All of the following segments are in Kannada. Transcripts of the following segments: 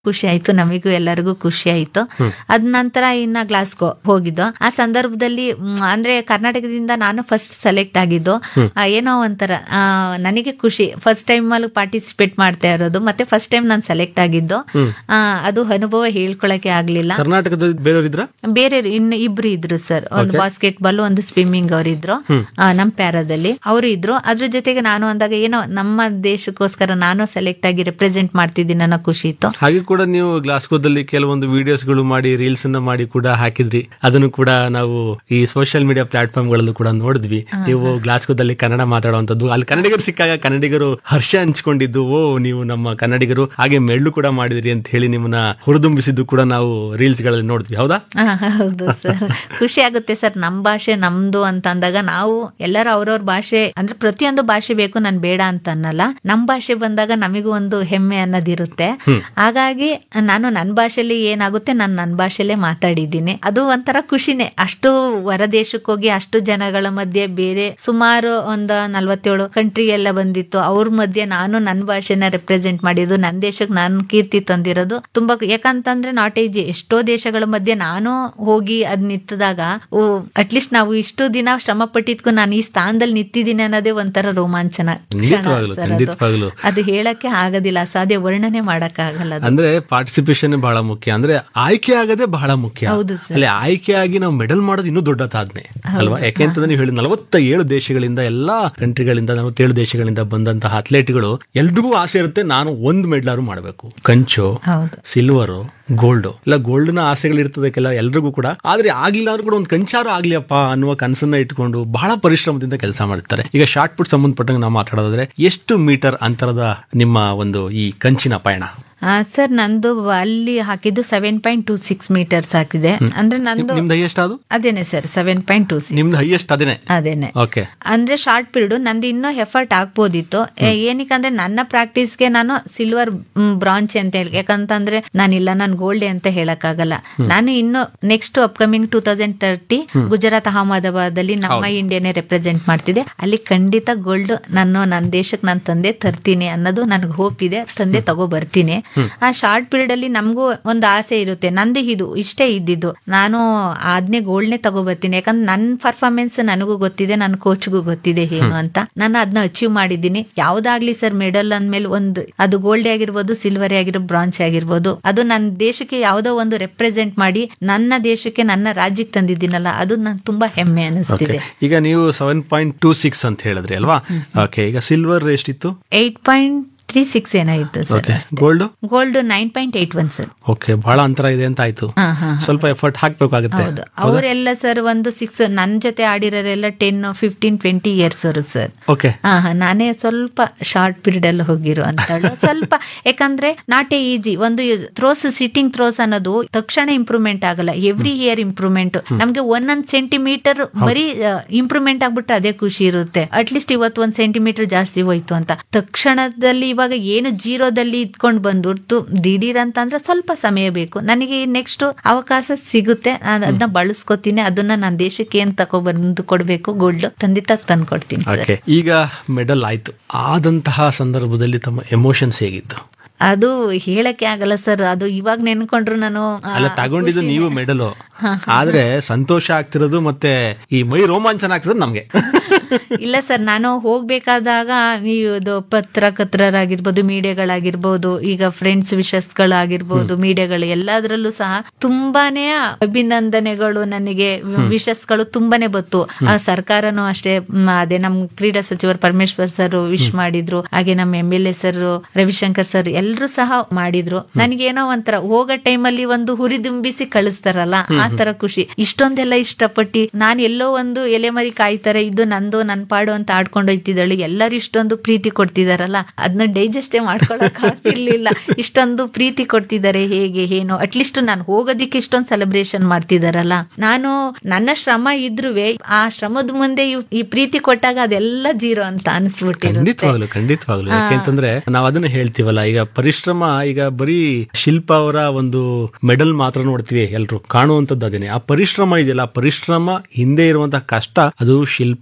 ಖುಷಿ ಆಯ್ತು ನಮಿಗೂ ಎಲ್ಲರಿಗೂ ಖುಷಿ ಆಯ್ತು ಅದ್ ನಂತರ ಇನ್ನ ಗ್ಲಾಸ್ಗೋ ಹೋಗಿದ್ದು ಆ ಸಂದರ್ಭದಲ್ಲಿ ಮ್, ಅಂದ್ರೆ ಕರ್ನಾಟಕದಿಂದ ನಾನು ಫಸ್ಟ್ ಸೆಲೆಕ್ಟ್ ಆಗಿದ್ದು ಆ, ಏನೋ ಒಂಥರ ಆ, ನನಗೆ ಖುಷಿ ಫಸ್ಟ್ ಟೈಮ್ ಅಲ್ಲಿ ಪಾರ್ಟಿಸಿಪೇಟ್ ಮಾಡ್ತಾ ಇರೋದು ಮತ್ತೆ ಫಸ್ಟ್ ಟೈಮ್ ನಾನು ಸೆಲೆಕ್ಟ್ ಆಗಿದ್ದು ಆ, ಅದು ಅನುಭವ ಹೇಳ್ಕೊಳಕ್ಕೆ ಆಗ್ಲಿಲ್ಲ ಕರ್ನಾಟಕದ ಬೇರೆಯವರಿದ್ರ ಬೇರೆ ಇನ್ನು ಇಬ್ರು ಇದ್ರು ಸರ್ ಒಂದು ಬಾಸ್ಕೆಟ್ ಬಾಲ್ ಒಂದು ಸ್ವಿಮ್ಮಿಂಗ್ ಅವ್ರು ಇದ್ರು ಆ, ನಮ್ ಪ್ಯಾರಾದಲ್ಲಿ ಅವರು ಇದ್ರು ಅದ್ರ ಜೊತೆಗೆ ನಾನು ಅಂದಾಗ ಏನೋ ನಮ್ಮ ದೇಶಕ್ಕೋಸ್ಕರ ನಾನು ಸೆಲೆಕ್ಟ್ ಆಗಿ ರೆಪ್ರೆಸೆಂಟ್ ಮಾಡ್ತಿದ್ದೀನಿ ಅನ್ನೋ ಖುಷಿ ಇತ್ತು ಹಾಗೆ ಕೂಡ ನೀವು ಗ್ಲಾಸ್ಗೋದಲ್ಲಿ ಕೆಲವೊಂದು ವಿಡಿಯೋಸ್ ಗಳು ಮಾಡಿ ರೀಲ್ಸ್ ಅನ್ನ ಮಾಡಿ ಕೂಡ ಹಾಕಿದ್ರಿ ಅದನ್ನು ಕೂಡ ನಾವು ಈ ಸೋಷಿಯಲ್ ಮೀಡಿಯಾ ಪ್ಲಾಟ್ಫಾರ್ಮ್ ಗಳಲ್ಲೂ ಕೂಡ ನೋಡಿದ್ವಿ ನೀವು ಗ್ಲಾಸ್ಗೋದಲ್ಲಿ ಕನ್ನಡ ಮಾತಾಡುವಂತದ್ದು ಅಲ್ಲಿ ಕನ್ನಡಿಗರು ಸಿಕ್ಕಾಗ ಕನ್ನಡಿಗರು ಹರ್ಷ ಹಂಚ್ಕೊಂಡಿದ್ದು ಓ ನೀವು ನಮ್ಮ ಕನ್ನಡಿಗರು ಹಾಗೆ ಮೆಳ್ಳು ಕೂಡ ಮಾಡಿದ್ರಿ ಅಂತ ಹೇಳಿ ನಿಮ್ಮನ್ನ ಹುರಿದುಂಬಿಸಿದ್ದು ಕೂಡ ನಾವು ರೀಲ್ಸ್ ಗಳಲ್ಲಿ ನೋಡಿದ್ವಿ ಹೌದಾ ಆ, ಹೌದು ಸರ್ ಖುಷಿ ಆಗುತ್ತೆ ಸರ್ ನಮ್ ಭಾಷೆ ನಮ್ದು ಅಂತ ಅಂದಾಗ ನಾವು ಎಲ್ಲರೂ ಅವ್ರವ್ರ ಭಾಷೆ ಅಂದ್ರೆ ಪ್ರತಿಯೊಂದು ಭಾಷೆ ಬೇಕು ನಾನ್ ಬೇಡ ಅಂತ ಅನ್ನಲ್ಲ ನಮ್ ಭಾಷೆ ಬಂದಾಗ ನಮಿಗೂ ಒಂದು ಹೆಮ್ಮೆ ಅನ್ನೋದಿರುತ್ತೆ ಹಾಗಾಗಿ ನಾನು ನನ್ನ ಭಾಷೆಲಿ ಏನಾಗುತ್ತೆ ನಾನು ನನ್ನ ಭಾಷೆಲ್ಲೇ ಮಾತಾಡಿದ್ದೀನಿ ಅದು ಒಂಥರ ಖುಷಿನೇ ಅಷ್ಟು ಹೊರ ದೇಶಕ್ಕೆ ಹೋಗಿ ಅಷ್ಟು ಜನಗಳ ಮಧ್ಯೆ ಬೇರೆ ಸುಮಾರು ಒಂದು ನಲ್ವತ್ತೇಳು ಕಂಟ್ರಿ ಎಲ್ಲ ಬಂದಿತ್ತು ಅವ್ರ ಮಧ್ಯೆ ನಾನು ನನ್ನ ಭಾಷೆನ ರೆಪ್ರೆಸೆಂಟ್ ಮಾಡಿದ್ದು ನನ್ನ ದೇಶಕ್ಕೆ ನಾನು ಕೀರ್ತಿ ತಂದಿರೋದು ತುಂಬಾ ಯಾಕಂತಂದ್ರೆ ನಾಟ್ ಏಜ್ ಎಷ್ಟೋ ದೇಶಗಳ ಮಧ್ಯೆ ನಾನು ಹೋಗಿ ಅದ್ ನಿಂತಿದಾಗ ಓ ಅಟ್ಲೀಸ್ಟ್ ನಾವು ಇಷ್ಟು ದಿನ ಶ್ರಮ ಪಟ್ಟಿದ್ಕು ನಾನು ಈ ಸ್ಥಾನದಲ್ಲಿ ನಿಂತಿದ್ದೀನಿ ಅನ್ನೋದೇ ಒಂಥರ ರೋಮಾಂಚನ ಕ್ಷಣ ಖಂಡಿತವಾಗ್ಲು, ಸರ್ ಅದು. ಖಂಡಿತವಾಗ್ಲು. ಅದು ಹೇಳಕ್ಕೆ ಆಗೋದಿಲ್ಲ ಅಸಾಧ್ಯ ವರ್ಣನೆ ಮಾಡಕ್ ಆಗಲ್ಲ ಅದು ಅಂದ್ರೆ ಪಾರ್ಟಿಸಿಪೇಷನ್ ಬಹಳ ಮುಖ್ಯ ಅಂದ್ರೆ ಆಯ್ಕೆ ಆಗದೆ ಬಹಳ ಮುಖ್ಯ ಹೌದು ಸರ್. ಅಲ್ಲಿ ಆಯ್ಕೆಯಾಗಿ ನಾವು ಮೆಡಲ್ ಮಾಡೋದು ಇನ್ನೂ ದೊಡ್ಡ ಸಾಧನೆ ಅಲ್ವಾ ಯಾಕೆಂತಂದ್ರೆ ನೀವು ಹೇಳಿ ನಲವತ್ತ ಏಳು ದೇಶಗಳಿಂದ ಎಲ್ಲಾ ಕಂಟ್ರಿಗಳಿಂದ ನಲವತ್ತೇಳು ದೇಶಗಳಿಂದ ಬಂದಂತಹ ಅಥ್ಲೆಟ್ಗಳು ಎಲ್ರಿಗೂ ಆಸೆ ಇರುತ್ತೆ ನಾನು ಒಂದು ಮೆಡಲಾರು ಮಾಡಬೇಕು ಕಂಚು ಹೌದು ಸಿಲ್ವರ್ ಗೋಲ್ಡ್ ಇಲ್ಲ ಗೋಲ್ಡ್ ನ ಆಸೆಗಳಿರ್ತದೆ ಕೆಲ ಎಲ್ರಿಗೂ ಕೂಡ ಆದ್ರೆ ಆಗ್ಲಿಲ್ಲ ಅಂದ್ರೂ ಕೂಡ ಒಂದು ಕಂಚಾರು ಆಗ್ಲಿಯಪ್ಪ ಅನ್ನುವ ಕನಸನ್ನ ಇಟ್ಕೊಂಡು ಬಹಳ ಪರಿಶ್ರಮದಿಂದ ಕೆಲಸ ಮಾಡ್ತಾರೆ ಈಗ ಶಾರ್ಟ್ ಪುಟ್ ಸಂಬಂಧಪಟ್ಟಂಗೆ ನಾವು ಮಾತಾಡೋದಾದ್ರೆ ಎಷ್ಟು ಮೀಟರ್ ಅಂತರದ ನಿಮ್ಮ ಒಂದು ಈ ಕಂಚಿನ ಪಯಣ ಆ, ಸರ್ ನಂದು ಅಲ್ಲಿ ಹಾಕಿದ್ದು seven point two six meters ಹಾಕಿದೆ ಅಂದ್ರೆ ನಂದು ನಿಮ್ದು ಹೈಯೆಸ್ಟ್ ಅದು ಅದೇನೆ sir seven point two six ನಿಮ್ದು ಹೈಯೆಸ್ಟ್ ಅದೇನೆ ಅದೇನೆ ಓಕೆ ಅಂದ್ರೆ ಶಾರ್ಟ್ ಪೀರಿಯಡ್ ನಂದು ಇನ್ನೂ ಎಫರ್ಟ್ ಆಗ್ಬೋದಿತ್ತು ಏ- ಏನಕ್ಕಂದ್ರೆ ನನ್ನ ಪ್ರಾಕ್ಟೀಸ್ಗೆ ನಾನು ಸಿಲ್ವರ್ ಬ್ರಾಂಚ್ ಅಂತ ಹೇಳಿ ಯಾಕಂತಂದ್ರೆ ನಾನಿಲ್ಲ ನಾನು ಗೋಲ್ಡ್ ಅಂತ ಹೇಳಕ್ಕಾಗಲ್ಲ ನಾನು ಇನ್ನು next upcoming two thousand thirty Gujarat Ahmedabad ಅಲ್ಲಿ ನಮ್ಮ ಇಂಡಿಯಾನೇ ರೆಪ್ರೆಸೆಂಟ್ ಮಾಡ್ತಿದೆ ಅಲ್ಲಿ ಖಂಡಿತ ಗೋಲ್ಡ್ ನಾನು ನನ್ನ ದೇಶಕ್ಕೆ ನಾನು ತಂದೆ ತರ್ತೀನಿ ಅನ್ನೋದು ನನಗೆ ಹೋಪ್ ಇದೆ ತಂದೆ ತಗೋ ಬರ್ತೀನಿ ಆ ಶಾರ್ಟ್ ಪೀರಿಯಡ್ ಅಲ್ಲಿ ನಮಗೂ ಒಂದು ಆಸೆ ಇರುತ್ತೆ ನಂದು ಇದು ಇಷ್ಟೇ ಇದ್ದಿದ್ದು ನಾನು ಅದನ್ನೇ ಗೋಲ್ಡ್ನೇ ತಗೋ ಬರ್ತೀನಿ ಯಾಕಂದ್ರೆ ನನ್ನ ಪರ್ಫಾರ್ಮೆನ್ಸ್ ನನಗೂ ಗೊತ್ತಿದೆ ನನ್ನ ಕೋಚ್ಗೂ ಗೊತ್ತಿದೆ ಏನು ಅಂತ ನಾನು ಅದನ್ನ ಅಚೀವ್ ಮಾಡಿದ್ದೀನಿ ಯಾವ್ದಾಗ್ಲಿ ಸರ್ ಮೆಡಲ್ ಅಂದ್ಮೇಲೆ ಒಂದು ಅದು ಗೋಲ್ಡ್ ಆಗಿರ್ಬೋದು ಸಿಲ್ವರ್ ಆಗಿರ್ಬೋದು ಬ್ರಾಂಚ್ ಆಗಿರ್ಬೋದು ಅದು ನನ್ನ ದೇಶಕ್ಕೆ ಯಾವುದೋ ಒಂದು ರೆಪ್ರೆಸೆಂಟ್ ಮಾಡಿ ನನ್ನ ದೇಶಕ್ಕೆ ನನ್ನ ರಾಜ್ಯಕ್ಕೆ ತಂದಿದ್ದೀನಲ್ಲ ಅದು ನನ್ ತುಂಬಾ ಹೆಮ್ಮೆ ಅನಿಸ್ತಿದೆ ಈಗ ನೀವು ಸೆವೆನ್ ಪಾಯಿಂಟ್ ಟೂ ಸಿಕ್ಸ್ ಅಂತ ಹೇಳಿದ್ರಿ ಅಲ್ವಾ ಓಕೆ ಈಗ ಸಿಲ್ವರ್ ಎಷ್ಟಿತ್ತು ಏಟ್ ಪಾಯಿಂಟ್ ತ್ರೀ ಸಿಕ್ಸ್ ಏನಾಯಿತು sir okay gold gold nine point eight one sir okay ಬಹಳ ಅಂತರ ಇದೆ ಅಂತ ಆಯ್ತು ಹಾ ಹಾ ಸ್ವಲ್ಪ ಎಫರ್ಟ್ ಹಾಕ್ಬೇಕಾಗುತ್ತೆ ಹೌದು ಅವರೆಲ್ಲ ಸರ್ ಒಂದು ಸಿಕ್ಸ್ ನನ್ನ ಜೊತೆ ಆಡಿರೋರೆಲ್ಲ ಟೆನ್ ಫಿಫ್ಟೀನ್ ಟ್ವೆಂಟಿ ಇಯರ್ಸ್ ಅವರು ಸರ್ ಓಕೆ ಹಾ ಹಾ ನಾನೇ ಸ್ವಲ್ಪ ಶಾರ್ಟ್ ಪೀರಿಯಡ್ ಅಲ್ಲಿ ಹೋಗಿರೋ ಅಂತ ಸ್ವಲ್ಪ ಯಾಕಂದ್ರೆ ನಾಟ್ ಎ ಈಜಿ ಒಂದು ಥ್ರೋಸ್ ಸಿಟ್ಟಿಂಗ್ ಥ್ರೋಸ್ ಅನ್ನೋದು ತಕ್ಷಣ ಇಂಪ್ರೂವ್ಮೆಂಟ್ ಆಗಲ್ಲ ಎವ್ರಿ ಇಯರ್ ಇಂಪ್ರೂವ್ಮೆಂಟ್ ನಮ್ಗೆ ಒಂದೊಂದ್ ಸೆಂಟಿಮೀಟರ್ ಬರೀ ಇಂಪ್ರೂವ್ಮೆಂಟ್ ಆಗ್ಬಿಟ್ಟು ಅದೇ ಖುಷಿ ಇರುತ್ತೆ ಅಟ್ಲೀಸ್ಟ್ ಇವತ್ತು ಒಂದ್ ಸೆಂಟಿಮೀಟರ್ ಜಾಸ್ತಿ ಹೋಯ್ತು ಅಂತ ತಕ್ಷಣದಲ್ಲಿ ಇವಾಗ ಏನು ಜೀರೋದಲ್ಲಿ ಇದ್ಕೊಂಡು ಬಂದ್ಬಿಡ್ತು ದಿಢೀರ್ ಅಂತ ಅಂದ್ರೆ ಸ್ವಲ್ಪ ಸಮಯ ಬೇಕು ನನಗೆ ನೆಕ್ಸ್ಟ್ ಅವಕಾಶ ಸಿಗುತ್ತೆ ನಾನು ಅದನ್ನ ಬಳಸ್ಕೊತೀನಿ ಅದನ್ನ ನನ್ನ ದೇಶಕ್ಕೆ ಏನ್ ತಗೋ ಬಂದು ಕೊಡ್ಬೇಕು ಗೋಲ್ಡ್ ಖಂಡಿತ ತಂದು ಕೊಡ್ತೀನಿ ಸರ್ ಓಕೆ ಈಗ ಮೆಡಲ್ ಆಯ್ತು ಆದಂತಹ ಸಂದರ್ಭದಲ್ಲಿ ತಮ್ಮ ಎಮೋಷನ್ಸ್ ಹೇಗಿತ್ತು ಅದು ಹೇಳಕ್ಕೆ ಆಗಲ್ಲ ಸರ್ ಅದು ಇವಾಗ ನೆನ್ಕೊಂಡ್ರು ನಾನು ಆ, ಅಲ್ಲ ತಗೊಂಡಿದ್ದು ನೀವು ಮೆಡಲ್ ಆದ್ರೆ ಸಂತೋಷ ಆಗ್ತಿರೋದು ಮತ್ತೆ ಈ ಮೈ ರೋಮಾಂಚನ ಆಗ್ತಿರೋದು ನಮ್ಗೆ ಇಲ್ಲ ಸರ್ ನಾನು ಹೋಗ್ಬೇಕಾದಾಗ ಇದು ಪತ್ರಕರ್ತರಾಗಿರ್ಬೋದು ಮೀಡಿಯಾಗಳಾಗಿರ್ಬೋದು ಈಗ ಫ್ರೆಂಡ್ಸ್ ವಿಶಸ್ಗಳಾಗಿರ್ಬೋದು ಮೀಡಿಯಾಗಳು ಎಲ್ಲದರಲ್ಲೂ ಸಹ ತುಂಬಾನೇ ಅಭಿನಂದನೆಗಳು ನನಗೆ ವಿಶಸ್ಗಳು ತುಂಬಾನೇ ಬತ್ತು ಆ ಸರ್ಕಾರನೂ ಅಷ್ಟೇ ಮ್, ಅದೇ ನಮ್ ಕ್ರೀಡಾ ಸಚಿವರು ಪರಮೇಶ್ವರ್ ಸರ್ ವಿಶ್ ಮಾಡಿದ್ರು ಹಾಗೆ ನಮ್ಮ M L A sir Ravishankar sir ಎಲ್ಲರೂ ಸಹ ಮಾಡಿದ್ರು ನನಗೇನೋ ಒಂಥರ ಹೋಗೋ ಟೈಮಲ್ಲಿ ಒಂದು ಹುರಿದುಂಬಿಸಿ ಕಳಿಸ್ತಾರಲ್ಲ ಆ ತರ ಖುಷಿ ಇಷ್ಟೊಂದೆಲ್ಲ ಇಷ್ಟಪಟ್ಟು ನಾನು ಎಲ್ಲೋ ಒಂದು ಎಲೆಮರಿ ಕಾಯ್ತಾರೆ ಇದು ನಂದು ನನ್ ಪಾಡು ಅಂತ ಆಡ್ಕೊಂಡು ಹೋಯ್ತಿದ್ದಳು ಎಲ್ಲರೂ ಇಷ್ಟೊಂದು ಪ್ರೀತಿ ಕೊಡ್ತಿದಾರಲ್ಲ ಅದನ್ನ ಡೈಜೆಸ್ಟೇ ಮಾಡ್ಕೊಳಕ್ ಆಗ್ತಿರ್ಲಿಲ್ಲ ಇಷ್ಟೊಂದು ಪ್ರೀತಿ ಕೊಡ್ತಿದ್ದಾರೆ ಹೇಗೆ ಏನು ಅಟ್ಲೀಸ್ಟ್ ನಾನು ಹೋಗೋದಿಕ್ಕೆ ಇಷ್ಟೊಂದು ಸೆಲೆಬ್ರೇಷನ್ ಮಾಡ್ತಿದಾರಲ್ಲ ನಾನು ನನ್ನ ಶ್ರಮ ಇದ್ರುವೆ ಆ ಶ್ರಮದ ಮುಂದೆ ಇವ್- ಈ ಪ್ರೀತಿ ಕೊಟ್ಟಾಗ ಅದೆಲ್ಲ ಜೀರೋ ಅಂತ ಅನ್ಸ್ಬಿಟ್ಟಿರುತ್ತೆ ಖಂಡಿತವಾಗ್ಲು ಖಂಡಿತವಾಗ್ಲು ಯಾಕೆಂತಂದ್ರೆ ನಾವು ಅದನ್ನ ಹೇಳ್ತೀವಲ್ಲ ಈಗ ಪರಿಶ್ರಮ ಈಗ ಬರೀ ಶಿಲ್ಪ ಅವರ ಒಂದು ಮೆಡಲ್ ಮಾತ್ರ ನೋಡ್ತೀವಿ ಎಲ್ರು ಕಾಣುವಂತದ್ದು ಅದೇನೆ ಆ ಪರಿಶ್ರಮ ಇದೆಯಲ್ಲ ಆ ಪರಿಶ್ರಮ ಹಿಂದೆ ಇರುವಂತಹ ಕಷ್ಟ ಅದು ಶಿಲ್ಪ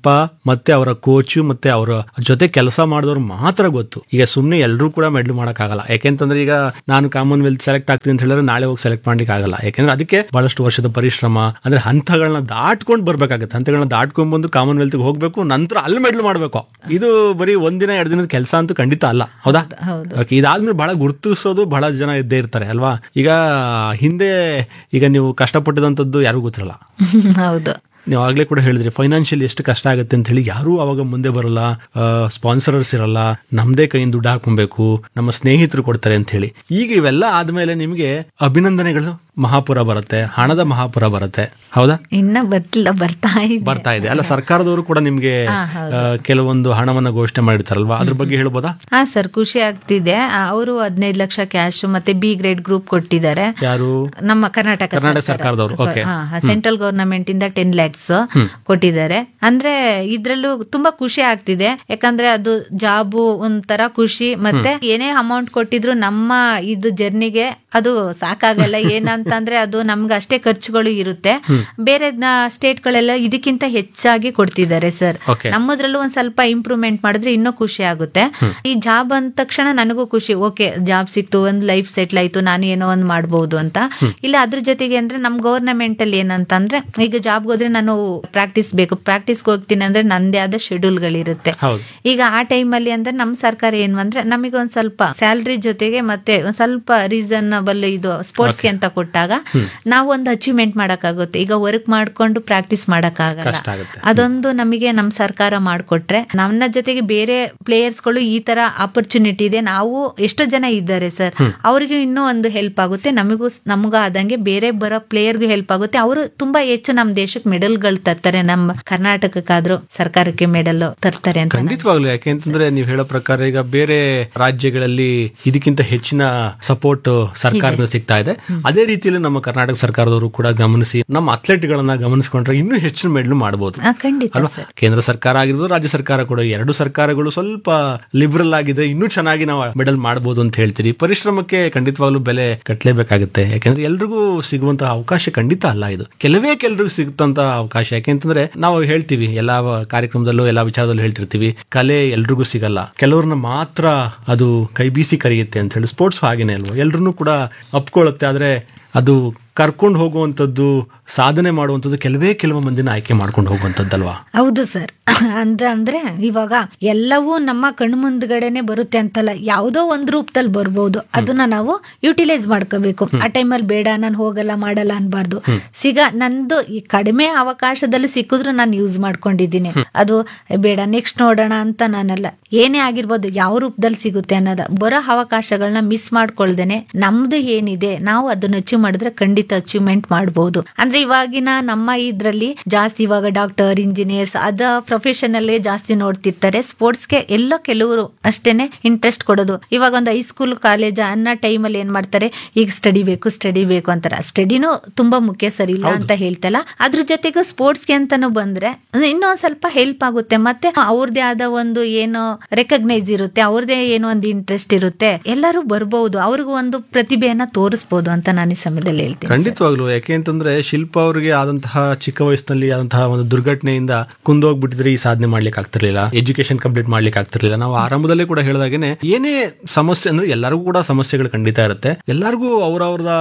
ಮತ್ತೆ ಅವರ ಕೋಚು ಮತ್ತೆ ಅವರ ಜೊತೆ ಕೆಲಸ ಮಾಡಿದವ್ರು ಮಾತ್ರ ಗೊತ್ತು ಈಗ ಸುಮ್ಮನೆ ಎಲ್ಲರೂ ಕೂಡ ಮೆಡ್ಲ್ ಆಗಲ್ಲ ಯಾಕೆಂತಂದ್ರೆ ಈಗ ನಾನು ಕಾಮನ್ವೆಲ್ತ್ ಸೆಲೆಕ್ಟ್ ಆಗ್ತೀನಿ ಅಂತ ಹೇಳಿದ್ರೆ ನಾಳೆ ಹೋಗಿ ಸೆಲೆಕ್ಟ್ ಮಾಡ್ಲಿಕ್ಕೆ ಆಗಲ್ಲ ಯಾಕೆಂದ್ರೆ ಅದಕ್ಕೆ ಬಹಳಷ್ಟು ವರ್ಷದ ಪರಿಶ್ರಮ ಅಂದ್ರೆ ಹಂತಗಳನ್ನ ದಾಟ್ಕೊಂಡು ಬರ್ಬೇಕಾಗತ್ತೆ ಹಂತಗಳನ್ನ ದಾಟ್ಕೊಂಡ್ ಬಂದು ಕಾಮನ್ವೆಲ್ತ್ ಹೋಗ್ಬೇಕು ನಂತರ ಅಲ್ಲಿ ಮೆಡ್ಲ್ ಮಾಡ್ಬೇಕು ಇದು ಬರೀ ಒಂದಿನ ಎರಡು ದಿನದ ಕೆಲಸ ಅಂತೂ ಖಂಡಿತ ಅಲ್ಲ ಹೌದಾ ಹೌದು ಓಕೆ ಇದಾದ್ಮೇಲೆ ಬಹಳ ಗುರುತಿಸೋದು ಬಹಳ ಜನ ಇದ್ದೇ ಇರ್ತಾರೆ ಅಲ್ವಾ ಈಗ ಹಿಂದೆ ಈಗ ನೀವು ಕಷ್ಟಪಟ್ಟಿದಂಥದ್ದು ಯಾರಿಗೂ ಗೊತ್ತಿರಲ್ಲ ಹೌದು ನೀವು ಆಗ್ಲೇ ಕೂಡ ಹೇಳಿದ್ರಿ ಫೈನಾನ್ಷಿಯಲಿ ಎಷ್ಟು ಕಷ್ಟ ಆಗುತ್ತೆ ಅಂತ ಹೇಳಿ ಯಾರೂ ಅವಾಗ ಮುಂದೆ ಬರಲ್ಲ ಸ್ಪಾನ್ಸರರ್ಸ್ ಇರಲ್ಲ ನಮ್ದೇ ಕೈಯಿಂದ ದುಡ್ಡು ಹಾಕೊಬೇಕು ನಮ್ಮ ಸ್ನೇಹಿತರು ಕೊಡ್ತಾರೆ ಅಂತ ಹೇಳಿ ಈಗ ಇವೆಲ್ಲ ಆದ್ಮೇಲೆ ನಿಮಗೆ ಅಭಿನಂದನೆಗಳು ಮಹಾಪುರ ಬರುತ್ತೆ ಹಣದ ಮಹಾಪುರ ಬರುತ್ತೆ ಹೌದಾ ಇನ್ನ ಬರ್ತಿಲ್ಲ ಬರ್ತಾ ಇದೆ ಬರ್ತಾ ಇದೆ ಅಲ್ಲ ಸರ್ಕಾರದವರು ಕೂಡ ನಿಮ್ಗೆ ಆ, ಕೆಲವೊಂದು ಹಣವನ್ನ ಘೋಷಣೆ ಮಾಡಿರ್ತಾರಲ್ವಾ ಅದ್ರ ಬಗ್ಗೆ ಹೇಳ್ಬೋದಾ ಹಾ ಸರ್ ಖುಷಿ ಆಗ್ತಿದೆ ಅವರು ಹದಿನೈದು ಲಕ್ಷ ಕ್ಯಾಶ್ ಮತ್ತೆ ಬಿ ಗ್ರೇಡ್ ಗ್ರೂಪ್ ಕೊಟ್ಟಿದ್ದಾರೆ ಯಾರು ನಮ್ಮ ಕರ್ನಾಟಕ ಕರ್ನಾಟಕ ಸರ್ಕಾರದವರು ಓಕೆ ಸೆಂಟ್ರಲ್ ಗವರ್ನಮೆಂಟ್ ಇಂದ ಟೆನ್ ಲ್ಯಾಕ್ಸ್ ಕೊಟ್ಟಿದ್ದಾರೆ ಅಂದ್ರೆ ಇದ್ರಲ್ಲೂ ತುಂಬಾ ಖುಷಿ ಆಗ್ತಿದೆ ಯಾಕಂದ್ರೆ ಅದು ಜಾಬು ಒಂಥರ ಖುಷಿ ಮತ್ತೆ ಏನೇ ಅಮೌಂಟ್ ಕೊಟ್ಟಿದ್ರು ನಮ್ಮ ಇದು ಜರ್ನಿಗೆ ಅದು ಸಾಕಾಗಲ್ಲ ಏನಂತಂದ್ರೆ ಅದು ನಮ್ಗೆ ಅಷ್ಟೇ ಖರ್ಚುಗಳು ಇರುತ್ತೆ ಬೇರೆ ಸ್ಟೇಟ್ ಗಳೆಲ್ಲ ಇದಕ್ಕಿಂತ ಹೆಚ್ಚಾಗಿ ಕೊಡ್ತಿದ್ದಾರೆ ಸರ್ Okay. ನಮ್ಮದ್ರಲ್ಲೂ ಒಂದ್ ಸ್ವಲ್ಪ ಇಂಪ್ರೂವ್ಮೆಂಟ್ ಮಾಡಿದ್ರೆ ಇನ್ನೂ ಖುಷಿ ಆಗುತ್ತೆ ಈ ಜಾಬ್ ಅಂದ ತಕ್ಷಣ ನನಗೂ ಖುಷಿ ಓಕೆ ಜಾಬ್ ಸಿಕ್ತು ಒಂದ್ ಲೈಫ್ ಸೆಟ್ಲ್ ಆಯ್ತು ನಾನು ಏನೋ ಒಂದ್ ಮಾಡ್ಬೋದು ಅಂತ ಇಲ್ಲ ಅದ್ರ ಜೊತೆಗೆ ಅಂದ್ರೆ ನಮ್ ಗವರ್ನಮೆಂಟ್ ಅಲ್ಲಿ ಏನಂತಂದ್ರೆ ಈಗ ಜಾಬ್ ಹೋದ್ರೆ ನಾನು ಪ್ರಾಕ್ಟೀಸ್ ಬೇಕು ಪ್ರಾಕ್ಟೀಸ್ಗೆ ಹೋಗ್ತೀನಿ ಅಂದ್ರೆ ನಂದೇ ಆದ ಶೆಡ್ಯೂಲ್ ಗಳಿರುತ್ತೆ ಹೌದು ಈಗ ಆ ಟೈಮ್ ಅಲ್ಲಿ ಅಂದ್ರೆ ನಮ್ ಸರ್ಕಾರ ಏನು ಅಂದ್ರೆ ನಮಗೆ ಒಂದ್ ಸ್ವಲ್ಪ ಸ್ಯಾಲ್ರಿ ಜೊತೆಗೆ ಮತ್ತೆ ಒಂದ್ ಸ್ವಲ್ಪ ರೀಸನಬಲ್ ಇದು ಸ್ಪೋರ್ಟ್ಸ್ಗೆ ಅಂತ ಕೊಟ್ಟಾಗ ನಾವು ಒಂದು ಅಚೀವ್ಮೆಂಟ್ ಮಾಡಕ್ಕಾಗುತ್ತೆ ಈಗ ವರ್ಕ್ ಮಾಡ್ಕೊಂಡು ಪ್ರಾಕ್ಟೀಸ್ ಮಾಡಕ್ಕಾಗಲ್ಲ ಕಷ್ಟ ಆಗುತ್ತೆ ಅದೊಂದು ನಮಗೆ ನಮ್ ಸರ್ಕಾರ ಮಾಡ್ಕೊಟ್ರೆ ನನ್ನ ಜೊತೆಗೆ ಬೇರೆ ಪ್ಲೇಯರ್ಸ್ ಗಳು ಈ ತರ ಆಪರ್ಚುನಿಟಿ ಇದೆ ನಾವು ಎಷ್ಟೋ ಜನ ಇದ್ದಾರೆ ಸರ್ ಅವ್ರಿಗೆ ಇನ್ನೂ ಒಂದು ಹೆಲ್ಪ್ ಆಗುತ್ತೆ ನಮಗೂ ನಮಗೂ ಆದಂಗೆ ಬೇರೆ ಬರೋ ಪ್ಲೇಯರ್ಗೂ ಹೆಲ್ಪ್ ಆಗುತ್ತೆ ಅವರು ತುಂಬಾ ಹೆಚ್ಚು ನಮ್ ದೇಶಕ್ಕೆ ಮೆಡಲ್ಗಳು ತರ್ತಾರೆ ನಮ್ಮ ಕರ್ನಾಟಕಕ್ಕಾದ್ರೂ ಸರ್ಕಾರಕ್ಕೆ ಮೆಡಲ್ ತರ್ತಾರೆ ಅಂತ ಖಂಡಿತವಾಗ್ಲು ಯಾಕೆಂತಂದ್ರೆ ನೀವು ಹೇಳೋ ಪ್ರಕಾರ ಈಗ ಬೇರೆ ರಾಜ್ಯಗಳಲ್ಲಿ ಇದಕ್ಕಿಂತ ಹೆಚ್ಚಿನ ಸಪೋರ್ಟ್ ಸರ್ಕಾರದಿಂದ ಸಿಗ್ತಾ ಇದೆ ಅದೇ ರೀತಿಯಲ್ಲಿ ನಮ್ಮ ಕರ್ನಾಟಕ ಸರ್ಕಾರದವರು ಕೂಡ ಗಮನಿಸಿ ನಮ್ಮ ಅಥ್ಲೆಟ್ ಗಳನ್ನ ಗಮನಿಸಿಕೊಂಡ್ರೆ ಇನ್ನೂ ಹೆಚ್ಚಿನ ಮೆಡ್ಲ್ ಮಾಡಬಹುದು ಆ, ಖಂಡಿತ ಅಲ್ವಾ ಕೇಂದ್ರ ಸರ್ಕಾರ ಆಗಿರ್ಬೋದು ರಾಜ್ಯ ಸರ್ಕಾರ ಕೂಡ ಎರಡು ಸರ್ಕಾರಗಳು ಸ್ವಲ್ಪ ಲಿಬರಲ್ ಆಗಿದೆ ಇನ್ನೂ ಚೆನ್ನಾಗಿ ನಾವು ಮೆಡಲ್ ಮಾಡಬಹುದು ಅಂತ ಹೇಳ್ತೀರಿ ಪರಿಶ್ರಮಕ್ಕೆ ಖಂಡಿತವಾಗ್ಲೂ ಬೆಲೆ ಕಟ್ಟಲೇಬೇಕಾಗುತ್ತೆ ಯಾಕೆಂದ್ರೆ ಎಲ್ರಿಗೂ ಸಿಗುವಂತಹ ಅವಕಾಶ ಖಂಡಿತ ಅಲ್ಲ ಇದು ಕೆಲವೇ ಕೆಲರಿಗೂ ಸಿಗುತ್ತಂತ ಅವಕಾಶ ಯಾಕೆಂತಂದ್ರೆ ನಾವು ಹೇಳ್ತೀವಿ ಎಲ್ಲಾ ಕಾರ್ಯಕ್ರಮದಲ್ಲೂ ಎಲ್ಲಾ ವಿಚಾರದಲ್ಲೂ ಹೇಳ್ತಿರ್ತೀವಿ ಕಲೆ ಎಲ್ರಿಗೂ ಸಿಗಲ್ಲ ಕೆಲವ್ರನ್ನ ಮಾತ್ರ ಅದು ಕೈ ಬೀಸಿ ಕರೆಯುತ್ತೆ ಅಂತ ಹೇಳಿ ಸ್ಪೋರ್ಟ್ಸ್ ಹಾಗೇನೆ ಅಲ್ವಾ ಎಲ್ರನ್ನೂ ಕೂಡ ಅಪ್ಕೊಳ್ಳುತ್ತೆ ಆದ್ರೆ ಅದು ಕರ್ಕೊಂಡು ಹೋಗುವಂಥದ್ದು ಸಾಧನೆ ಮಾಡುವಂಥದ್ದು ಕೆಲವೇ ಕೆಲವು ಮಂದಿನ ಆಯ್ಕೆ ಮಾಡ್ಕೊಂಡು ಹೋಗುವಂಥದ್ದಲ್ವಾ ಹೌದು ಸರ್ ಅಂತ ಅಂದ್ರೆ ಇವಾಗ ಎಲ್ಲವೂ ನಮ್ಮ ಕಣ್ಣು ಮುಂದ್ಗಡೆನೆ ಬರುತ್ತೆ ಅಂತಲ್ಲ ಯಾವುದೋ ಒಂದ್ ರೂಪದಲ್ಲಿ ಬರ್ಬೋದು ಅದನ್ನ ನಾವು ಯುಟಿಲೈಸ್ ಮಾಡ್ಕೋಬೇಕು ಆ ಟೈಮಲ್ಲಿ ಬೇಡ ನಾನು ಹೋಗಲ್ಲ ಮಾಡಲ್ಲ ಅನ್ಬಾರ್ದು ಸಿಗ ನಂದು ಈ ಕಡಿಮೆ ಅವಕಾಶದಲ್ಲಿ ಸಿಕ್ಕಿದ್ರು ನಾನು ಯೂಸ್ ಮಾಡ್ಕೊಂಡಿದ್ದೀನಿ ಅದು ಬೇಡ ನೆಕ್ಸ್ಟ್ ನೋಡೋಣ ಅಂತ ನಾನಲ್ಲ ಏನೇ ಆಗಿರ್ಬೋದು ಯಾವ ರೂಪದಲ್ಲಿ ಸಿಗುತ್ತೆ ಅನ್ನೋದ ಬರೋ ಅವಕಾಶಗಳನ್ನ ಮಿಸ್ ಮಾಡ್ಕೊಳ್ದೇನೆ ನಮ್ದು ಏನಿದೆ ನಾವು ಅದನ್ನ ಅಚೀವ್ ಮಾಡಿದ್ರೆ ಖಂಡಿತ ಅಚೀವ್ಮೆಂಟ್ ಮಾಡಬಹುದು ಅಂದ್ರೆ ಇವಾಗಿನ ನಮ್ಮ ಇದ್ರಲ್ಲಿ ಜಾಸ್ತಿ ಇವಾಗ ಡಾಕ್ಟರ್ ಇಂಜಿನಿಯರ್ಸ್ ಅದ ಪ್ರೊಫೆಷನ್ ಅಲ್ಲೇ ಜಾಸ್ತಿ ನೋಡ್ತಿರ್ತಾರೆ ಸ್ಪೋರ್ಟ್ಸ್ಗೆ ಎಲ್ಲೋ ಕೆಲವರು ಅಷ್ಟೇನೆ ಇಂಟ್ರೆಸ್ಟ್ ಕೊಡೋದು ಇವಾಗ ಒಂದು ಹೈಸ್ಕೂಲ್ ಕಾಲೇಜ್ ಅನ್ನೋ ಟೈಮಲ್ಲಿ ಏನ್ ಮಾಡ್ತಾರೆ ಈಗ ಸ್ಟಡಿ ಬೇಕು ಸ್ಟಡಿ ಬೇಕು ಅಂತಾರೆ ಸ್ಟಡಿನೂ ತುಂಬಾ ಮುಖ್ಯ ಸರಿ ಇಲ್ಲ ಅಂತ ಹೇಳ್ತಲ್ಲ ಅದ್ರ ಜೊತೆಗೆ ಸ್ಪೋರ್ಟ್ಸ್ಗೆ ಅಂತಾನು ಬಂದ್ರೆ ಇನ್ನೊಂದ್ ಸ್ವಲ್ಪ ಹೆಲ್ಪ್ ಆಗುತ್ತೆ ಮತ್ತೆ ಅವ್ರದೇ ಆದ ಒಂದು ಏನೋ ರೆಕಗ್ನೈಸ್ ಇರುತ್ತೆ ಅವ್ರದೇ ಏನೋ ಒಂದು ಇಂಟ್ರೆಸ್ಟ್ ಇರುತ್ತೆ ಎಲ್ಲರೂ ಬರ್ಬಹುದು ಅವ್ರಿಗೂ ಒಂದು ಪ್ರತಿಭೆಯನ್ನ ತೋರಿಸ್ಬೋದು ಅಂತ ನಾನು ಈ ಸಮಯದಲ್ಲಿ ಹೇಳ್ತೀನಿ ಖಂಡಿತವಾಗ್ಲು ಯಾಕೆ ಅಂತಂದ್ರೆ ಶಿಲ್ಪ ಅವರಿಗೆ ಆದಂತಹ ಚಿಕ್ಕ ವಯಸ್ಸಿನಲ್ಲಿ ಆದಂತಹ ಒಂದು ದುರ್ಘಟನೆಯಿಂದ ಕುಂದೋಗ್ಬಿಟ್ಟಿದ್ರೆ ಈ ಸಾಧನೆ ಮಾಡ್ಲಿಕ್ಕೆ ಆಗ್ತಿರ್ಲಿಲ್ಲ ಎಜುಕೇಶನ್ ಕಂಪ್ಲೀಟ್ ಮಾಡ್ಲಿಕ್ಕೆ ಆಗ್ತಿರ್ಲಿಲ್ಲ ನಾವು ಆರಂಭದಲ್ಲೇ ಕೂಡ ಹೇಳಿದಾಗೇನೆ ಏನೇ ಸಮಸ್ಯೆ ಅಂದ್ರೆ ಎಲ್ಲರಿಗೂ ಕೂಡ ಸಮಸ್ಯೆಗಳು ಖಂಡಿತ ಇರುತ್ತೆ ಎಲ್ಲರಿಗೂ ಅವರವರದ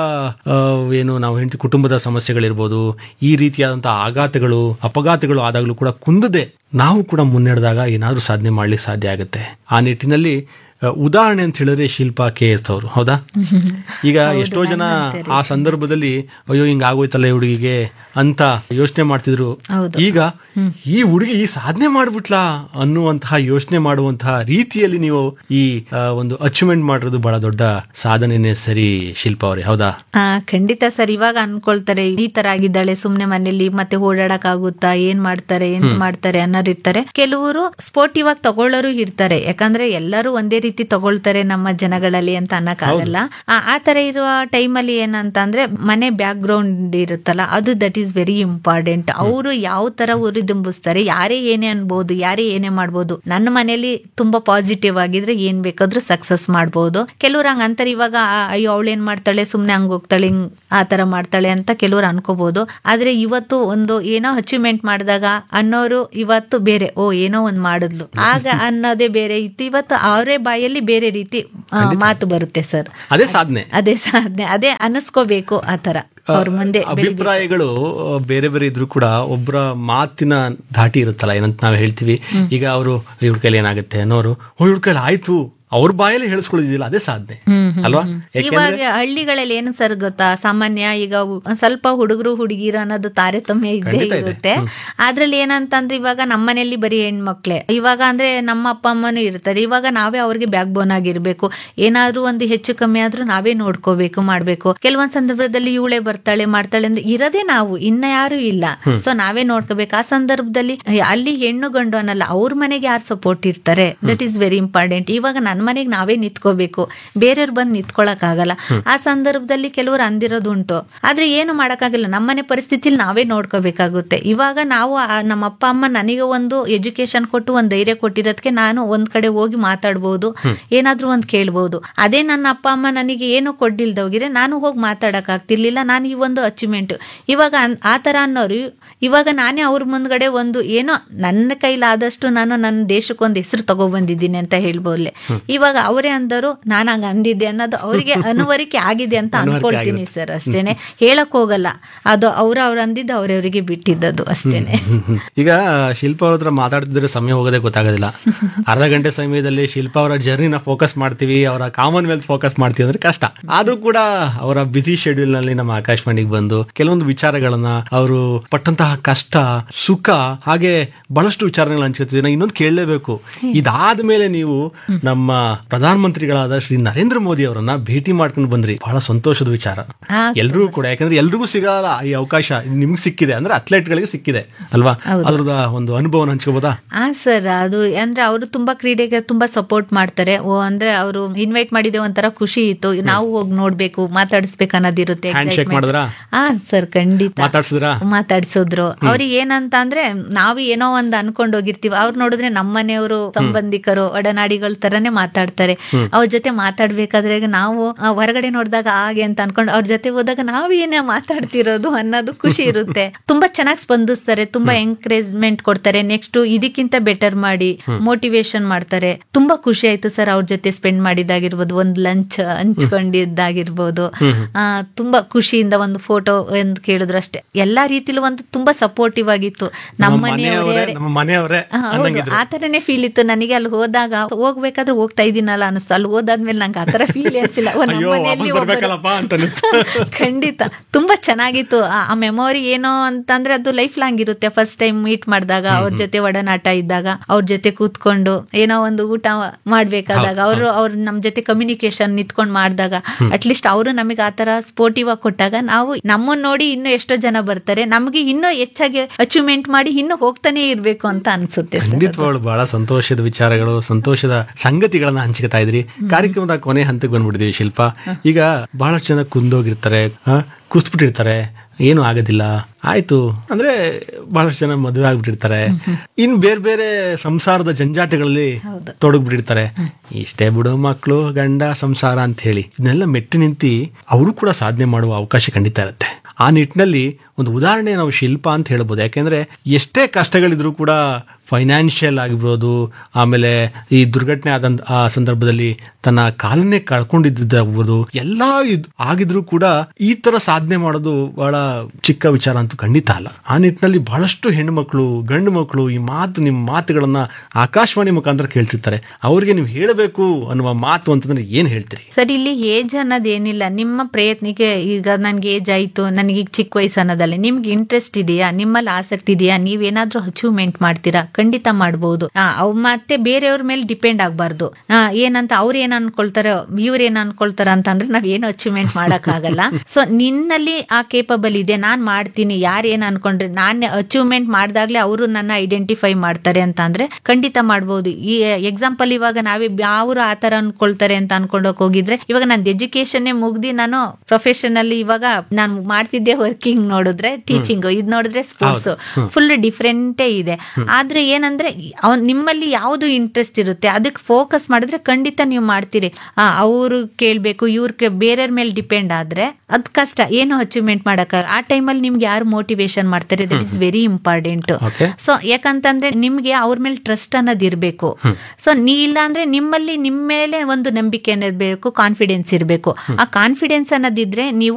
ಏನು ನಾವು ಹೇಳ್ತೀವಿ ಕುಟುಂಬದ ಸಮಸ್ಯೆಗಳಿರ್ಬೋದು ಈ ರೀತಿಯಾದಂತಹ ಆಘಾತಗಳು ಅಪಘಾತಗಳು ಆದಾಗಲೂ ಕೂಡ ಕುಂದದೆ ನಾವು ಕೂಡ ಮುನ್ನಡೆದಾಗ ಏನಾದ್ರೂ ಸಾಧನೆ ಮಾಡ್ಲಿಕ್ಕೆ ಸಾಧ್ಯ ಆಗುತ್ತೆ ಆ ನಿಟ್ಟಿನಲ್ಲಿ ಆ, ಉದಾಹರಣೆ ಅಂತ ಹೇಳಿದ್ರೆ ಶಿಲ್ಪಾ ಕೆ ಎಸ್ ಅವರು ಹೌದಾ ಈಗ ಎಷ್ಟೋ ಜನ ಆ ಸಂದರ್ಭದಲ್ಲಿ ಅಯ್ಯೋ ಹಿಂಗ ಆಗೋಯ್ತಲ್ಲ ಈ ಹುಡುಗಿಗೆ ಅಂತ ಯೋಚನೆ ಮಾಡ್ತಿದ್ರು ಈಗ ಈ ಹುಡುಗಿ ಈ ಸಾಧನೆ ಮಾಡ್ಬಿಟ್ಲಾ ಅನ್ನುವಂತಹ ಯೋಚನೆ ಮಾಡುವಂತಹ ರೀತಿಯಲ್ಲಿ ನೀವು ಈ ಆ, ಒಂದು ಅಚೀವ್ಮೆಂಟ್ ಮಾಡಿರೋದು ಬಹಳ ದೊಡ್ಡ ಸಾಧನೆನೇ ಸರಿ ಶಿಲ್ಪ ಅವರೇ ಹೌದಾ ಆ ಖಂಡಿತ ಸರ್ ಇವಾಗ ಅನ್ಕೊಳ್ತಾರೆ ಈ ತರ ಆಗಿದ್ದಾಳೆ ಸುಮ್ನೆ ಮನೇಲಿ ಮತ್ತೆ ಓಡಾಡಕ್ ಆಗುತ್ತಾ ಏನ್ ಮಾಡ್ತಾರೆ ಎಂತ ಮಾಡ್ತಾರೆ ಅನ್ನೋರು ಇರ್ತಾರೆ ಕೆಲವರು ಸ್ಪೋರ್ಟಿವ್ ಆಗಿ ತಗೊಳ್ಳೋರು ಇರ್ತಾರೆ ಯಾಕಂದ್ರೆ ಎಲ್ಲರೂ ಒಂದೇ ರೀತಿ ತಗೊಳ್ತಾರೆ ನಮ್ಮ ಜನಗಳಲ್ಲಿ ಅಂತ ಅನ್ನಕ್ಕಾಗಲ್ಲ ಆ- ಆ ತರ ಇರುವ ಟೈಮಲ್ಲಿ ಏನಂತ ಅಂದ್ರೆ ಮನೆ ಬ್ಯಾಕ್ ಗ್ರೌಂಡ್ ಇರುತ್ತಲ್ಲ ಅದು ದಟ್ ಈಸ್ ವೆರಿ ಇಂಪಾರ್ಟೆಂಟ್ ಅವರು ಯಾವ ತರ ಉರಿದುಂಬಿಸ್ತಾರೆ ಯಾರೇ ಏನೇ ಅನ್ಬೋದು ಯಾರೇ ಏನೇ ಮಾಡ್ಬೋದು ನನ್ನ ಮನೆಯಲ್ಲಿ ತುಂಬಾ ಪಾಸಿಟಿವ್ ಆಗಿದ್ರೆ ಏನ್ ಬೇಕಾದ್ರೂ ಸಕ್ಸಸ್ ಮಾಡ್ಬೋದು ಕೆಲವ್ರು ಹಂಗ ಅಂತಾರೆ ಇವಾಗ ಆ, ಅಯ್ಯೋ ಅವಳು ಏನ್ ಮಾಡ್ತಾಳೆ ಸುಮ್ನೆ ಹಂಗ ಹೋಗ್ತಾಳೆ ಹಿಂಗ್ ಆ ತರ ಮಾಡ್ತಾಳೆ ಅಂತ ಕೆಲವ್ರು ಅನ್ಕೋಬಹುದು ಆದ್ರೆ ಇವತ್ತು ಒಂದು ಏನೋ ಅಚೀವ್ಮೆಂಟ್ ಮಾಡಿದಾಗ ಅನ್ನೋರು ಇವತ್ತು ಬೇರೆ ಓ ಏನೋ ಒಂದ್ ಮಾಡಿದ್ಲು ಆಗ ಅನ್ನೋದೇ ಬೇರೆ ಇತ್ತು ಇವತ್ತು ಅವರೇ ಬಾಯಲ್ಲಿ ಬೇರೆ ರೀತಿ ಆ, ಮಾತು ಬರುತ್ತೆ ಸರ್ ಅದೇ ಸಾಧನೆ ಅದೇ ಸಾಧನೆ ಅದೇ ಅನಿಸ್ಕೋಬೇಕು ಆ ತರ ಅವ್ರ ಮುಂದೆ ಅಭಿಪ್ರಾಯಗಳು ಆ, ಬೇರೆ ಬೇರೆ ಇದ್ರು ಕೂಡ ಒಬ್ಬರ ಮಾತಿನ ಧಾಟಿ ಇರುತ್ತಲ್ಲ ಏನಂತ ನಾವು ಹೇಳ್ತೀವಿ ಈಗ ಅವರು ಇವ್ರ ಕೈಲಿ ಏನಾಗುತ್ತೆ ಅನ್ನೋರು ಓ ಇವ್ರ ಕೈಲಿ ಆಯ್ತು ಅವ್ರ ಬಾಯಲ್ಲಿ ಹೇಳಿಸ್ಕೊಳ್ಳೋದಿಲ್ಲ ಅದೇ ಸಾಧನೆ ಅಲ್ವಾ ಇವಾಗ ಹಳ್ಳಿಗಳಲ್ಲಿ ಏನು ಸರ್ ಗೊತ್ತಾ ಸಾಮಾನ್ಯ ಈಗ ಹು- ಒಂದ್ ಸ್ವಲ್ಪ ಹುಡುಗರು ಹುಡುಗಿರು ಅನ್ನೋದು ತಾರತಮ್ಯ ಇದ್ದೇ ಖಂಡಿತ ಇದೆ. ಇರುತ್ತೆ ಅದ್ರಲ್ಲಿ ಏನಂತಂದ್ರೆ ಇವಾಗ ನಮ್ಮ ಮನೆಯಲ್ಲಿ ಬರೀ ಹೆಣ್ಮಕ್ಳೆ ಇವಾಗ ಅಂದ್ರೆ ನಮ್ಮ ಅಪ್ಪ ಅಮ್ಮನೂ ಇರ್ತಾರೆ ಇವಾಗ ನಾವೇ ಅವ್ರಿಗೆ ಬ್ಯಾಕ್ ಬೋನ್ ಆಗಿರ್ಬೇಕು ಏನಾದ್ರೂ ಒಂದು ಹೆಚ್ಚು ಕಮ್ಮಿ ಆದ್ರೂ ನಾವೇ ನೋಡ್ಕೋಬೇಕು ಮಾಡ್ಬೇಕು ಕೆಲವೊಂದ್ ಸಂದರ್ಭದಲ್ಲಿ ಇವಳೆ ಬರ್ತಾಳೆ ಮಾಡ್ತಾಳೆ ಅಂದ್ರೆ ಇರೋದೇ ನಾವು ಇನ್ನ ಯಾರು ಇಲ್ಲ ಸೊ ನಾವೇ ನೋಡ್ಕೋಬೇಕು ಆ ಸಂದರ್ಭದಲ್ಲಿ ಅಲ್ಲಿ ಹೆಣ್ಣು ಗಂಡು ಅನ್ನಲ್ಲ ಅವ್ರ ಮನೆಗೆ ಯಾರು ಸಪೋರ್ಟ್ ಇರ್ತಾರೆ ದಟ್ ಈಸ್ ವೆರಿ ಇಂಪಾರ್ಟೆಂಟ್ ಇವಾಗ ನನ್ನ ಮನೆಗೆ ನಾವೇ ನಿಂತ್ಕೋಬೇಕು ಬೇರೆಯವ್ರು ಬಂದು ನಿಂತ್ಕೊಳಕ್ ಆಗಲ್ಲ ಆ ಸಂದರ್ಭದಲ್ಲಿ ಕೆಲವರು ಅಂದಿರೋದುಂಟು ಆದ್ರೆ ಏನು ಮಾಡಕ್ಕಾಗಲ್ಲ ನಮ್ಮನೆ ಪರಿಸ್ಥಿತಿಲಿ ನಾವೇ ನೋಡ್ಕೋಬೇಕಾಗುತ್ತೆ ಇವಾಗ ನಾವು ಆ- ನಮ್ಮ ಅಪ್ಪ ಅಮ್ಮ ನನಗೆ ಒಂದು ಎಜುಕೇಶನ್ ಕೊಟ್ಟು ಒಂದು ಧೈರ್ಯ ಕೊಟ್ಟಿರೋದಕ್ಕೆ ನಾನು ಒಂದ್ ಕಡೆ ಹೋಗಿ ಮಾತಾಡ್ಬೋದು ಏನಾದ್ರೂ ಒಂದ್ ಕೇಳ್ಬೋದು ಅದೇ ನನ್ನ ಅಪ್ಪ ಅಮ್ಮ ನನಗೆ ಏನು ಕೊಡ್ಡಿಲ್ದೋಗಿದ್ರೆ ನಾನು ಹೋಗಿ ಮಾತಾಡಕ್ ಆಗ್ತಿರ್ಲಿಲ್ಲ ನಾನು ಈ ಒಂದು ಅಚೀವ್ಮೆಂಟ್ ಇವಾಗ ಅನ್- ಆ ತರ ಅನ್ನೋರು ಇವಾಗ ನಾನೇ ಅವ್ರ ಮುಂದ್ಗಡೆ ಒಂದು ಏನೋ ನನ್ನ ಕೈಲಾದಷ್ಟು ನಾನು ನನ್ನ ದೇಶಕ್ಕೊಂದು ಹೆಸರು ತಗೊಬಂದಿದ್ದೀನಿ ಅಂತ ಹೇಳ್ಬೋದ್ಲೆ ಇವಾಗ ಅವರೇ ಅಂದರು ನಾನು ಹಂಗ ಅಂದಿದ್ದೆ ಅನ್ನೋದು ಅವರಿಗೆ ಅನುವರಿಕೆ ಆಗಿದೆ ಅಂತ ಅನ್ಕೊಳ್ತೀನಿ ಸರ್ ಅಷ್ಟೇನೆ ಹೇಳಕ್ ಹೋಗಲ್ಲ ಅದು ಅವ್ರ ಅವ್ರ ಅಂದಿದ್ದು ಅವ್ರವ್ರಿಗೆ ಬಿಟ್ಟಿದ್ದದು ಅಷ್ಟೇನೆ ಈಗ ಶಿಲ್ಪ ಅವ್ರ ಹತ್ರ ಮಾತಾಡ್ತಿದ್ರೆ ಸಮಯ ಹೋಗೋದೇ ಗೊತ್ತಾಗೋದಿಲ್ಲ ಅರ್ಧ ಗಂಟೆ ಸಮಯದಲ್ಲಿ ಶಿಲ್ಪ ಅವರ ಜರ್ನಿನ ಫೋಕಸ್ ಮಾಡ್ತೀವಿ ಅವರ ಕಾಮನ್ವೆಲ್ತ್ ಫೋಕಸ್ ಮಾಡ್ತೀವಿ ಅಂದ್ರೆ ಕಷ್ಟ ಆದ್ರೂ ಕೂಡ ಅವರ ಬಿಸಿ ಶೆಡ್ಯೂಲ್ ನಲ್ಲಿ ನಮ್ಮ ಆಕಾಶವಾಣಿಗೆ ಬಂದು ಕೆಲವೊಂದು ವಿಚಾರಗಳನ್ನ ಅವರು ಪಟ್ಟಂತಹ ಕಷ್ಟ ಸುಖ ಹಾಗೆ ಬಹಳಷ್ಟು ವಿಚಾರಗಳನ್ನ ಹಂಚ್ಕೊತಿದ್ದೀವಿ ನಾವು ಇನ್ನೊಂದು ಕೇಳಲೇಬೇಕು ಇದಾದ ಮೇಲೆ ನೀವು ನಮ್ಮ ಪ್ರಧಾನಮಂತ್ರಿಗಳಾದ ಶ್ರೀ ನರೇಂದ್ರ ಮೋದಿ ಅವರನ್ನ ಭೇಟಿ ಮಾಡ್ಕೊಂಡು ಬಂದ್ರಿ ಬಹಳ ಸಂತೋಷದ ವಿಚಾರ ಹಾ, ಎಲ್ರಿಗೂ ಕೂಡ ಯಾಕಂದ್ರೆ ಎಲ್ರಿಗೂ ಸಿಗಲ್ಲ ಈ ಅವಕಾಶ ನಿಮ್ಗೆ ಸಿಕ್ಕಿದೆ ಅಂದ್ರೆ ಅಥ್ಲೆಟ್ ಗಳಿಗೆ ಸಿಕ್ಕಿದೆ ಅಲ್ವಾ ಅದ್ರದ ಒಂದು ಅನುಭವನ ಹಂಚ್ಕೋಬೋದಾ ಆ ಸರ್ ಅದು ಅಂದ್ರೆ ಅವರು ತುಂಬಾ ಕ್ರೀಡೆಗೆ ತುಂಬಾ ಸಪೋರ್ಟ್ ಮಾಡ್ತಾರೆ ಓ ಅಂದ್ರೆ ಅವರು ಇನ್ವೈಟ್ ಮಾಡಿದೆ ಒಂಥರ ಖುಷಿ ಇತ್ತು ನಾವು ಹೋಗಿ ನೋಡ್ಬೇಕು ಮಾತಾಡಿಸ್ಬೇಕು ಅನ್ನೋದಿರುತ್ತೆ ಹ್ಯಾಂಡ್ ಶೇಕ್ ಮಾಡಿದ್ರಾ ಹಾ ಸರ್ ಖಂಡಿತ ಮಾತಾಡ್ಸಿದ್ರಾ ಮಾತಾಡ್ಸಿದ್ರು ಅವ್ರಿಗೆ ಏನಂತ ಅಂದ್ರೆ ನಾವು ಏನೋ ಒಂದ್ ಅನ್ಕೊಂಡ್ ಹೋಗಿರ್ತೀವಿ ಅವ್ರು ನೋಡಿದ್ರೆ ನಮ್ಮ ಮನೆಯವರು ಸಂಬಂಧಿಕರು ಒಡನಾಡಿಗಳ ತರನೇ ಮಾತಾಡ್ತಾರೆ ಅವ್ರ ಜೊತೆ ಮಾತಾಡ್ಬೇಕಾದ್ರೆ ನಾವು ಆ, ಹೊರಗಡೆ ನೋಡಿದಾಗ ಹಾಗೆ ಅಂತ ಅನ್ಕೊಂಡು ಅವ್ರ ಜೊತೆ ಹೋದಾಗ ನಾವ್ ಏನೇ ಮಾತಾಡ್ತಿರೋದು ಅನ್ನೋದು ಖುಷಿ ಇರುತ್ತೆ ತುಂಬಾ ಚೆನ್ನಾಗಿ ಸ್ಪಂದಿಸ್ತಾರೆ ತುಂಬಾ ಎಂಕರೇಜ್ಮೆಂಟ್ ಕೊಡ್ತಾರೆ ನೆಕ್ಸ್ಟ್ ಇದಕ್ಕಿಂತ ಬೆಟರ್ ಮಾಡಿ ಮೋಟಿವೇಶನ್ ಮಾಡ್ತಾರೆ ತುಂಬಾ ಖುಷಿ ಆಯ್ತು ಸರ್ ಅವ್ರ ಜೊತೆ ಸ್ಪೆಂಡ್ ಮಾಡಿದಾಗಿರ್ಬೋದು ಒಂದ್ ಲಂಚ್ ಹಂಚ್ಕೊಂಡಿದ್ದಾಗಿರ್ಬೋದು ಆ, ತುಂಬಾ ಖುಷಿಯಿಂದ ಒಂದು ಫೋಟೋ ಎಂದು ಕೇಳಿದ್ರು ಅಷ್ಟೇ ಎಲ್ಲಾ ರೀತಿಲೂ ಒಂದು ತುಂಬಾ ಸಪೋರ್ಟಿವ್ ಆಗಿತ್ತು ನಮ್ಮ ಮನೆಯವರೇ ಮನೆಯವರೇ ನಮ್ಮ ಮನೆಯವರೇ ಹಾ, ಹೌದು ಅನ್ನಂಗಿದ್ರು ಆ ತರನೇ ಫೀಲ್ ಇತ್ತು ನನಗೆ ಅಲ್ಲಿ ಹೋದಾಗ ಹೋಗ್ಬೇಕಾದ್ರೆ ಹೋಗ್ತಾ ಇದೀನಲ್ಲ ಅನಿಸ್ತು ಅಲ್ಲಿ ಹೋದಾದ್ಮೇಲೆ ನಂಗೆ ಆತರ ಫೀಲ್ ಅನ್ಸಿಲ್ಲ ಓ, ನಮ್ಮ ಅಯ್ಯೋ ಮನೆಯಲ್ಲಿ ವಾಪಸ್ ಒಬ್ಬರು- ಬರ್ಬೇಕಲ್ಲಪ್ಪ ಅಂತ ಅನಿಸ್ತು ಖಂಡಿತ ತುಂಬಾ ಚೆನ್ನಾಗಿತ್ತು ಆ- ಆ ಮೆಮೊರಿ ಏನೋ ಅಂತಂದ್ರೆ ಅದು ಲೈಫ್ ಲಾಂಗ್ ಇರುತ್ತೆ ಫಸ್ಟ್ ಟೈಮ್ ಮೀಟ್ ಮಾಡಿದಾಗ ಅವ್ರ ಜೊತೆ ಒಡನಾಟ ಇದ್ದಾಗ ಅವ್ರ ಜೊತೆ ಕೂತ್ಕೊಂಡು ಏನೋ ಒಂದು ಊಟ ಮಾಡ್ಬೇಕಾದಾಗ ಅವರು ಅವ್ರ ನಮ್ ಜೊತೆ ಕಮ್ಯುನಿಕೇಶನ್ ನಿಂತ್ಕೊಂಡು ಮಾಡಿದಾಗ ಅಟ್ಲೀಸ್ಟ್ ಅವರು ನಮಗೆ ಆತರ ಸ್ಪೋರ್ಟಿವ್ ಆಗಿ ಕೊಟ್ಟಾಗ ನಾವು ನಮ್ಮನ್ನ ನೋಡಿ ಇನ್ನೂ ಎಷ್ಟೋ ಜನ ಬರ್ತಾರೆ ನಮಗೆ ಇನ್ನೂ ಹೆಚ್ಚಾಗಿ ಅಚೀವ್ಮೆಂಟ್ ಮಾಡಿ ಇನ್ನೂ ಹೋಗ್ತಾನೆ ಇರ್ಬೇಕು ಅಂತ ಅನ್ಸುತ್ತೆ ಸರ್ ಖಂಡಿತವಾಗ್ಲು ಬಹಳ ಸಂತೋಷದ ವಿಚಾರಗಳು ಸಂತೋಷದ ಸಂಗತಿಗಳನ್ನ ಹಂಚ್ಕೊತಾ ಇದ್ರಿ ಕಾರ್ಯಕ್ರಮದ ಕೊನೆ ಹಂತಕ್ಕೆ ಬಂದ್ಬಿಟ್ಟಿದೀವಿ ಶಿಲ್ಪ ಈಗ ಬಹಳಷ್ಟು ಜನ ಕುಂದೋಗಿರ್ತಾರೆ ಆ, ಕುಸ್ಬಿಟ್ಟಿರ್ತಾರೆ ಏನು ಆಗೋದಿಲ್ಲ ಆಯ್ತು ಅಂದ್ರೆ ಬಹಳಷ್ಟು ಜನ ಮದುವೆ ಆಗ್ಬಿಟ್ಟಿರ್ತಾರೆ ಇನ್ ಬೇರೆ ಬೇರೆ ಸಂಸಾರದ ಜಂಜಾಟಗಳಲ್ಲಿ ತೊಡಗ್ಬಿಟ್ಟಿರ್ತಾರೆ ಇಷ್ಟೇ ಬಿಡು ಮಕ್ಕಳು ಗಂಡ ಸಂಸಾರ ಅಂತ ಹೇಳಿ ಇದನ್ನೆಲ್ಲ ಮೆಟ್ಟಿ ನಿಂತಿ ಅವರು ಕೂಡ ಸಾಧನೆ ಮಾಡುವ ಅವಕಾಶ ಖಂಡಿತ ಇರುತ್ತೆ ಆ ನಿಟ್ಟಿನಲ್ಲಿ ಒಂದು ಉದಾಹರಣೆ ನಾವು ಶಿಲ್ಪ ಅಂತ ಹೇಳ್ಬೋದು ಯಾಕೆಂದ್ರೆ ಎಷ್ಟೇ ಕಷ್ಟಗಳಿದ್ರು ಕೂಡ ಫೈನಾನ್ಷಿಯಲ್ ಆಗಿರ್ಬೋದು ಆಮೇಲೆ ಈ ದುರ್ಘಟನೆ ಆದ ಆ ಸಂದರ್ಭದಲ್ಲಿ ತನ್ನ ಕಾಲನ್ನೇ ಕಳ್ಕೊಂಡಿದ್ದಾಗ್ಬೋದು ಎಲ್ಲ ಇದ್- ಆಗಿದ್ರು ಕೂಡ ಈ ತರ ಸಾಧನೆ ಮಾಡೋದು ಬಹಳ ಚಿಕ್ಕ ವಿಚಾರ ಅಂತೂ ಖಂಡಿತ ಅಲ್ಲ ಆ ನಿಟ್ಟಿನಲ್ಲಿ ಬಹಳಷ್ಟು ಹೆಣ್ಣು ಗಂಡು ಮಕ್ಕಳು ಈ ಮಾತು ನಿಮ್ಮ ಮಾತುಗಳನ್ನ ಆಕಾಶವಾಣಿ ಮುಖಾಂತರ ಕೇಳ್ತಿರ್ತಾರೆ ಅವ್ರಿಗೆ ನೀವು ಹೇಳಬೇಕು ಅನ್ನುವ ಮಾತು ಅಂತಂದ್ರೆ ಏನ್ ಹೇಳ್ತೀರಿ ಸರ್ ಇಲ್ಲಿ ಏಜ್ ಅನ್ನೋದೇನಿಲ್ಲ ನಿಮ್ಮ ಪ್ರಯತ್ನಕ್ಕೆ ಈಗ ನನ್ಗೆ ಏಜ್ ಆಯ್ತು ನನಗೆ ಈಗ ಚಿಕ್ಕ ವಯಸ್ಸು ಅನ್ನೋದಲ್ಲ ನಿಮ್ಗೆ ಇಂಟ್ರೆಸ್ಟ್ ಇದೆಯಾ ನಿಮ್ಮಲ್ಲಿ ಆಸಕ್ತಿ ಇದೆಯಾ ನೀವೇನಾದ್ರೂ ಅಚೀವ್ಮೆಂಟ್ ಮಾಡ್ತೀರಾ ಖಂಡಿತ ಮಾಡಬಹುದು ಅವ್ ಮತ್ತೆ ಬೇರೆಯವ್ರ ಮೇಲೆ ಡಿಪೆಂಡ್ ಆಗ್ಬಾರ್ದು ಆ, ಏನಂತ ಅವ್ರ ಏನ್ ಅನ್ಕೊಳ್ತಾರೋ ಇವ್ರ ಏನ್ ಅನ್ಕೊಳ್ತಾರ ಅಂತಂದ್ರೆ ನಾವ್ ಏನು ಅಚೀವ್ಮೆಂಟ್ ಮಾಡಕ್ ಆಗಲ್ಲ ಸೊ ನಿನ್ನಲ್ಲಿ ಆ ಕೇಪಬಲ್ ಇದೆ ನಾನ್ ಮಾಡ್ತೀನಿ ಯಾರ್ ಏನ್ ಅನ್ಕೊಂಡ್ರೆ ನಾನ್ ಅಚೀವ್ಮೆಂಟ್ ಮಾಡ್ದಾಗ್ಲೇ ಅವರು ನನ್ನ ಐಡೆಂಟಿಫೈ ಮಾಡ್ತಾರೆ ಅಂತ ಅಂದ್ರೆ ಖಂಡಿತ ಮಾಡ್ಬೋದು ಈ ಎಕ್ಸಾಂಪಲ್ ಇವಾಗ ನಾವೇ ಯಾವ್ರು ಆತರ ಅನ್ಕೊಳ್ತಾರೆ ಅಂತ ಅನ್ಕೊಂಡೋಗ್ ಹೋಗಿದ್ರೆ ಇವಾಗ ನಂದು ಎಜುಕೇಶನ್ ಮುಗ್ದಿ ನಾನು ಪ್ರೊಫೆಷನಲ್ ಇವಾಗ ನಾನು ಮಾಡ್ತಿದ್ದೆ ವರ್ಕಿಂಗ್ ನೋಡಿದ್ರೆ ಟೀಚಿಂಗ್ ಇದ್ ನೋಡಿದ್ರೆ ಸ್ಪೋರ್ಟ್ಸ್ ಫುಲ್ ಡಿಫ್ರೆಂಟೇ ಇದೆ ಆದ್ರೆ ಏನಂದ್ರೆ ಅವ್ನ್ ನಿಮ್ಮಲ್ಲಿ ಯಾವ್ದು ಇಂಟ್ರೆಸ್ಟ್ ಇರುತ್ತೆ ಅದಕ್ಕೆ ಫೋಕಸ್ ಮಾಡಿದ್ರೆ ಖಂಡಿತ ನೀವು ಮಾಡ್ತೀರಿ ಅವ್ರು ಕೇಳ್ಬೇಕು ಇವ್ರ ಬೇರೆಯವ್ರ ಮೇಲೆ ಡಿಪೆಂಡ್ ಆದ್ರೆ ಅದ್ ಕಷ್ಟ ಏನು ಅಚೀವ್ಮೆಂಟ್ ಮಾಡಕ್ ಆ ಟೈಮಲ್ಲಿ ನಿಮ್ಗೆ ಯಾರು ಮೋಟಿವೇಶನ್ ಮಾಡ್ತಾರೆ that is very important Okay. So ಯಾಕಂತಂದ್ರೆ ನಿಮ್ಗೆ ಅವ್ರ ಮೇಲೆ ಟ್ರಸ್ಟ್ ಅನ್ನೋದು ಇರ್ಬೇಕು ಸೊ ನೀ ಇಲ್ಲ ಅಂದ್ರೆ ನಿಮ್ಮಲ್ಲಿ ನಿಮ್ಮ ಮೇಲೆ ಒಂದು ನಂಬಿಕೆ ಅನ್ನೋದು ಬೇಕು ಕಾನ್ಫಿಡೆನ್ಸ್ ಇರಬೇಕು ಆ ಕಾನ್ಫಿಡೆನ್ಸ್ ಅನ್ನೋದಿದ್ರೆ ನೀವು